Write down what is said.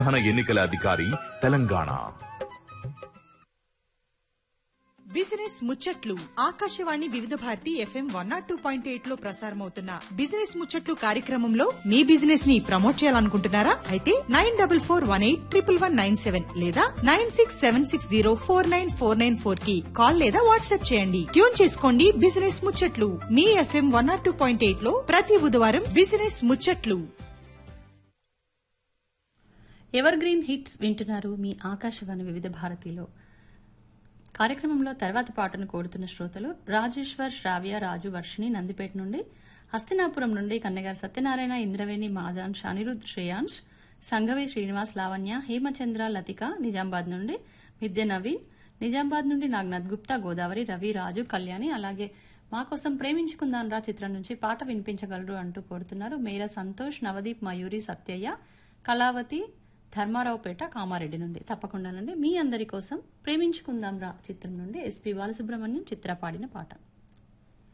ప్రధాన ఎన్నికల అధికారి తెలంగాణ బిజినెస్ ముచ్చట్లు Akashvani Vividh Bharati FM one not two point eight లో ప్రసారమవుతున్న బిజినెస్ ముచ్చట్లు కార్యక్రమంలో మీ బిజినెస్ ని ప్రమోట్ చేయాలనుకుంటున్నారా అయితే nine double four one eight triple one nine seven లేదా nine six seven six zero four nine four nine four కి కాల్ లేదా వాట్సాప్ చేయండి ట్యూన్ చేసుకోండి బిజినెస్ ముచ్చట్లు మీ FM one not two point eight లో ప్రతి బుధవారం బిజినెస్ ముచ్చట్లు ఎవర్ గ్రీన్ హిట్స్ వింటున్నారు మీ ఆకాశవాణి వివిధ భారతిలో కార్యక్రమంలో తర్వాత పాటను కోరుతున్న శ్రోతలు రాజేశ్వర్ శ్రావ్య రాజు వర్షిణి నందిపేట నుండి హస్తినాపురం నుండి కన్నగారు సత్యనారాయణ ఇంద్రవేణి మాదాన్ష్ అనిరుద్ శ్రేయాంష్ సంఘవి శ్రీనివాస్ లావణ్య హేమచంద్ర లతిక నిజామాబాద్ నుండి మిద్దె నవీన్ నిజామాబాద్ నుండి నాగ్నాథ్ గుప్తా గోదావరి రవి రాజు కళ్యాణి అలాగే మా కోసం ప్రేమించుకుందాం రా చిత్రం నుంచి పాట వినిపించగలరు అంటూ కోరుతున్నారు మేర సంతోష్ నవదీప్ మయూరి సత్యయ్య కళావతి ధర్మారావుపేట కామారెడ్డి నుండి తప్పకుండానండి మీ అందరి కోసం ప్రేమించుకుందాం రా చిత్రం నుండి ఎస్పీ బాలసుబ్రహ్మణ్యం చిత్ర పాడిన పాట